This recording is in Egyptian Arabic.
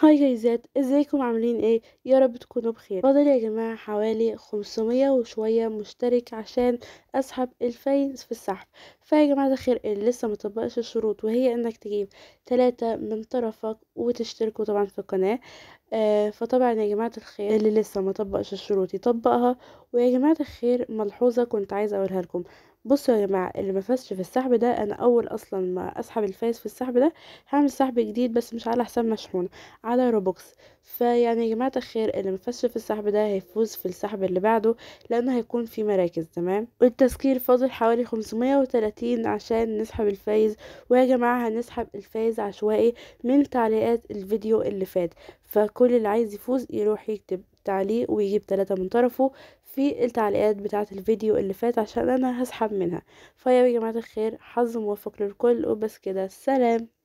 هاي جايزات ازيكم عاملين ايه يا رب تكونوا بخير فاضل يا جماعة حوالي 500 وشوية مشترك عشان اسحب الفايز في السحب فيا جماعة الخير اللي لسه مطبقش الشروط وهي انك تجيب ثلاثة من طرفك وتشتركوا طبعا في القناة آه فطبعا يا جماعة الخير اللي لسه مطبقش الشروط يطبقها ويا جماعة الخير ملحوظة كنت عايزة اقولها لكم بصوا يا جماعة اللي ما فازش في السحب ده انا اول اصلا ما اسحب الفايز في السحب ده هعمل سحب جديد بس مش على حساب مشحون على روبوكس فيعني يا جماعة الخير اللي مفازش في السحب ده هيفوز في السحب اللي بعده لأنه هيكون في مراكز تمام والتذكير فاضل حوالي 530 عشان نسحب الفايز ويا جماعة هنسحب الفايز عشوائي من تعليقات الفيديو اللي فات فكل اللي عايز يفوز يروح يكتب تعليق ويجيب ثلاثة من طرفه في التعليقات بتاعة الفيديو اللي فات عشان انا هسحب منها فيا جماعة الخير حظ موفق للكل وبس كده سلام